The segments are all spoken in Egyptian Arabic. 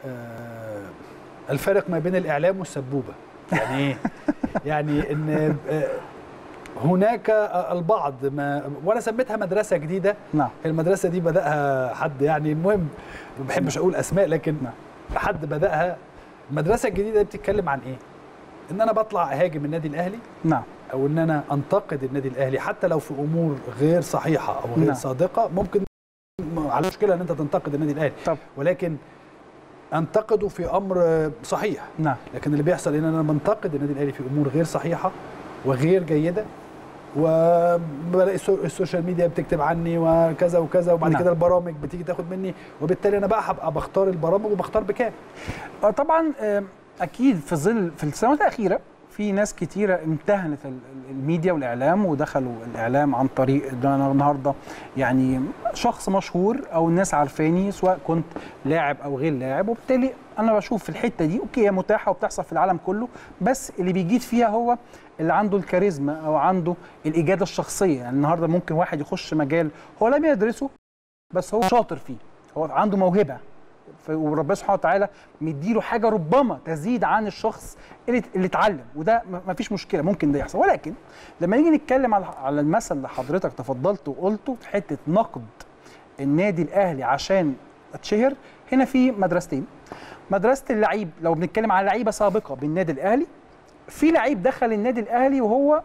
آه، الفرق ما بين الاعلام والسبوبه يعني ايه يعني ان آه، هناك البعض ما وانا سميتها مدرسه جديده نعم المدرسه دي بداها حد يعني المهم ما بحبش اقول اسماء لكن حد بداها المدرسه الجديده دي بتتكلم عن ايه ان انا بطلع اهاجم النادي الاهلي نعم او ان انا انتقد النادي الاهلي حتى لو في امور غير صحيحه او غير نعم. صادقه ممكن م- على مشكله ان انت تنتقد النادي الاهلي طب. ولكن انتقده في امر صحيح نعم لكن اللي بيحصل ان انا بنتقد النادي الاهلي في امور غير صحيحه وغير جيده وبلاقي السو- السوشيال ميديا بتكتب عني وكذا وكذا وبعد نعم. كده البرامج بتيجي تاخد مني وبالتالي انا بقى هبقى بختار البرامج وبختار بكام آه، طبعا آم، اكيد في ظل في السنوات الاخيره في ناس كتيرة امتهنت ال- ال- الميديا والإعلام ودخلوا الإعلام عن طريق ده أنا النهاردة يعني شخص مشهور أو الناس عارفاني سواء كنت لاعب أو غير لاعب وبالتالي أنا بشوف في الحتة دي أوكي هي متاحة وبتحصل في العالم كله بس اللي بيجيد فيها هو اللي عنده الكاريزما أو عنده الإجادة الشخصية يعني النهاردة ممكن واحد يخش مجال هو لم يدرسه بس هو شاطر فيه هو عنده موهبة ف- وربنا سبحانه وتعالى مديله حاجه ربما تزيد عن الشخص اللي اللي اتعلم وده ما فيش مشكله ممكن ده يحصل ولكن لما نيجي نتكلم على على المثل اللي حضرتك تفضلت وقلته في حته نقد النادي الاهلي عشان اتشهر هنا في مدرستين مدرسه اللعيب لو بنتكلم على لعيبه سابقه بالنادي الاهلي في لعيب دخل النادي الاهلي وهو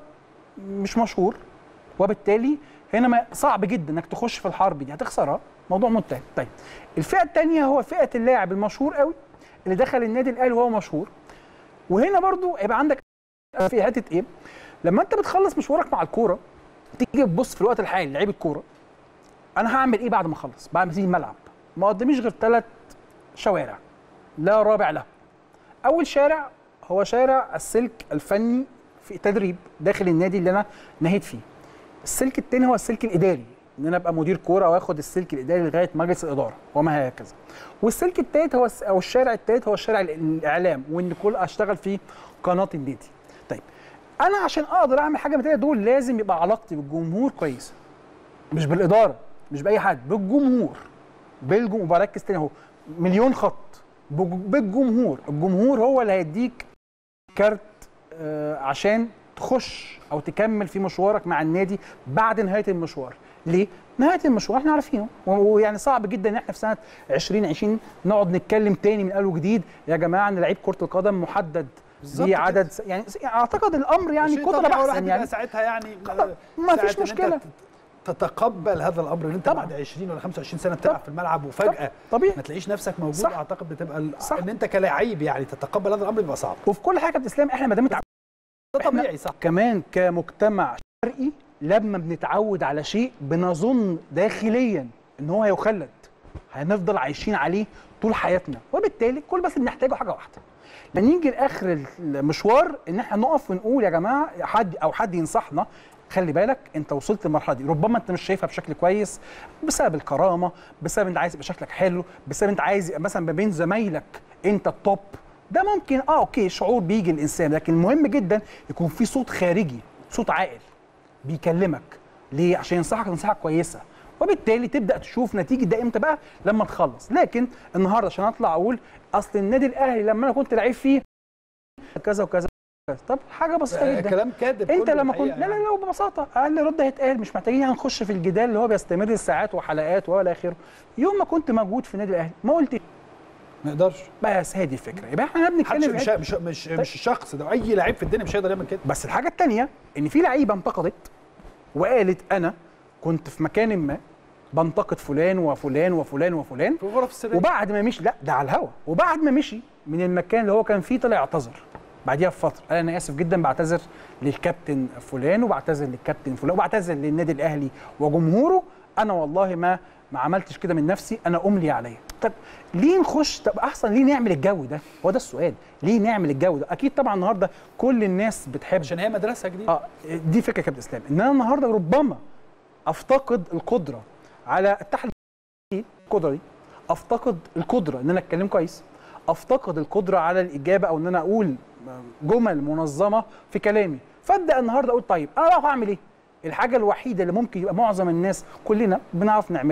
مش مشهور وبالتالي هنا ما صعب جدا انك تخش في الحرب دي هتخسرها موضوع منتهي طيب الفئه الثانيه هو فئه اللاعب المشهور قوي اللي دخل النادي الاهلي وهو مشهور وهنا برضو يبقى عندك في حته ايه لما انت بتخلص مشوارك مع الكوره تيجي تبص في الوقت الحالي لعيب الكوره انا هعمل ايه بعد ما اخلص بعد ما تيجي الملعب ما قداميش غير ثلاث شوارع لا رابع له اول شارع هو شارع السلك الفني في تدريب داخل النادي اللي انا نهيت فيه السلك الثاني هو السلك الاداري ان انا ابقى مدير كوره واخد السلك الاداري لغايه مجلس الاداره وما هكذا والسلك الثالث هو الس- او الشارع الثالث هو الشارع ال- الاعلام وان كل اشتغل في قناه النادي طيب انا عشان اقدر اعمل حاجه من التلاته دول لازم يبقى علاقتي بالجمهور كويسه مش بالاداره مش باي حد بالجمهور بالجمهور بركز تاني اهو مليون خط بج- بالجمهور الجمهور هو اللي هيديك كارت آه، عشان تخش او تكمل في مشوارك مع النادي بعد نهايه المشوار ليه نهايه المشوار احنا عارفينه و- ويعني صعب جدا ان احنا في سنه 2020 نقعد نتكلم تاني من اول وجديد يا جماعه ان لعيب كره القدم محدد بالظبط ليه كده. عدد س- يعني س- اعتقد الامر يعني شيء قدره طبيعي، بحثا والواحد يعني يبقى ساعتها يعني ما فيش ساعة إن أنت مشكلة. تت- تتقبل هذا الامر ان انت طبعاً. بعد 20 ولا 25 سنه بتلعب في الملعب وفجاه طبيعي ما تلاقيش نفسك موجود صح. اعتقد بتبقى ال- صح. ان انت كلاعب يعني تتقبل هذا الامر بيبقى صعب وفي كل حاجه باسلام احنا ما دام ده طبيعي صح كمان كمجتمع شرقي لما بنتعود على شيء بنظن داخليا ان هو هيخلد هنفضل عايشين عليه طول حياتنا وبالتالي كل بس بنحتاجه حاجه واحده لما نيجي لاخر المشوار ان احنا نقف ونقول يا جماعه حد او حد ينصحنا خلي بالك انت وصلت للمرحله دي ربما انت مش شايفها بشكل كويس بسبب الكرامه بسبب انت عايز يبقى شكلك حلو بسبب انت عايز يبقى مثلا ما بين زمايلك انت التوب ده ممكن اه اوكي شعور بيجي الانسان لكن المهم جدا يكون في صوت خارجي صوت عاقل بيكلمك ليه عشان ينصحك نصيحه كويسه وبالتالي تبدا تشوف نتيجه ده امتى بقى لما تخلص لكن النهارده عشان اطلع اقول اصل النادي الاهلي لما انا كنت لعيب فيه كذا وكذا وكذا. طب حاجه بسيطه جدا كلام كاذب انت كله لما الحقيقة كنت لا لا لا ببساطه اقل رد هيتقال مش محتاجين يعني نخش في الجدال اللي هو بيستمر ساعات وحلقات والى اخره يوم ما كنت موجود في النادي الاهلي ما قلت ما يقدرش بس هذه الفكره يبقى احنا محدش بنتكلم مش في مش مش, مش شخص ده اي لعيب في الدنيا مش هيقدر يعمل كده بس الحاجه الثانيه ان في لعيبه انتقدت وقالت انا كنت في مكان ما بنتقد فلان وفلان وفلان وفلان في الغرف السريه وبعد ما مشي لا ده على الهوا وبعد ما مشي من المكان اللي هو كان فيه طلع اعتذر بعديها بفتره قال انا اسف جدا بعتذر للكابتن فلان وبعتذر للكابتن فلان وبعتذر للنادي الاهلي وجمهوره انا والله ما ما عملتش كده من نفسي انا املي عليا طب ليه نخش طب احسن ليه نعمل الجو ده هو ده السؤال ليه نعمل الجو ده اكيد طبعا النهارده كل الناس بتحب عشان هي مدرسه جديده اه دي فكره كابتن اسلام ان انا النهارده ربما افتقد القدره على التحليل القدره دي افتقد القدره ان انا اتكلم كويس افتقد القدره على الاجابه او ان انا اقول جمل منظمه في كلامي فابدا النهارده اقول طيب انا بقى هعمل ايه الحاجه الوحيده اللي ممكن يبقى معظم الناس كلنا بنعرف نعملها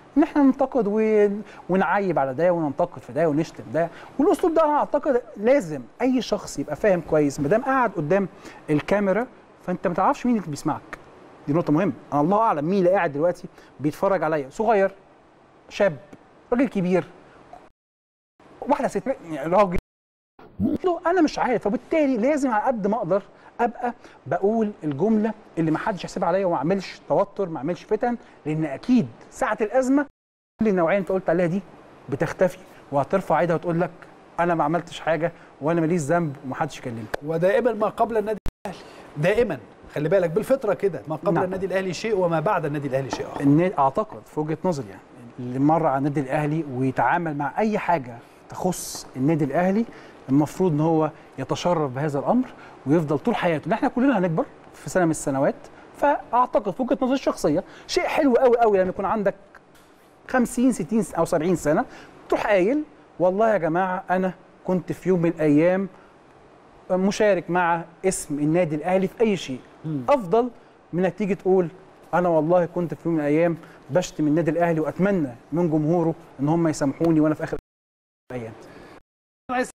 ان احنا ننتقد و... ونعيب على ده وننتقد في ده ونشتم ده والاسلوب ده انا اعتقد لازم اي شخص يبقى فاهم كويس ما دام قاعد قدام الكاميرا فانت ما تعرفش مين اللي بيسمعك دي نقطه مهمه انا الله اعلم مين اللي قاعد دلوقتي بيتفرج عليا صغير شاب راجل كبير واحده ست يعني راجل له انا مش عارف فبالتالي لازم على قد ما اقدر ابقى بقول الجمله اللي ما حدش يحسبها عليا وما اعملش توتر ما اعملش فتن لان اكيد ساعه الازمه كل النوعيه اللي انت قلت عليها دي بتختفي وهترفع ايدها وتقول لك انا ما عملتش حاجه وانا ماليش ذنب ومحدش يكلمني ودائما ما قبل النادي الاهلي دائما خلي بالك بالفطره كده ما قبل نعم. النادي الاهلي شيء وما بعد النادي الاهلي شيء اخر النا- اعتقد في وجهه نظري يعني اللي مر على النادي الاهلي ويتعامل مع اي حاجه تخص النادي الاهلي المفروض ان هو يتشرف بهذا الامر ويفضل طول حياته لان احنا كلنا هنكبر في سنه من السنوات فاعتقد في وجهه نظري الشخصيه شيء حلو قوي قوي لما يكون عندك 50 60 او 70 سنه تروح قايل والله يا جماعه انا كنت في يوم من الايام مشارك مع اسم النادي الاهلي في اي شيء افضل من انك تيجي تقول انا والله كنت في يوم من الايام بشتم النادي الاهلي واتمنى من جمهوره ان هم يسامحوني وانا في اخر الايام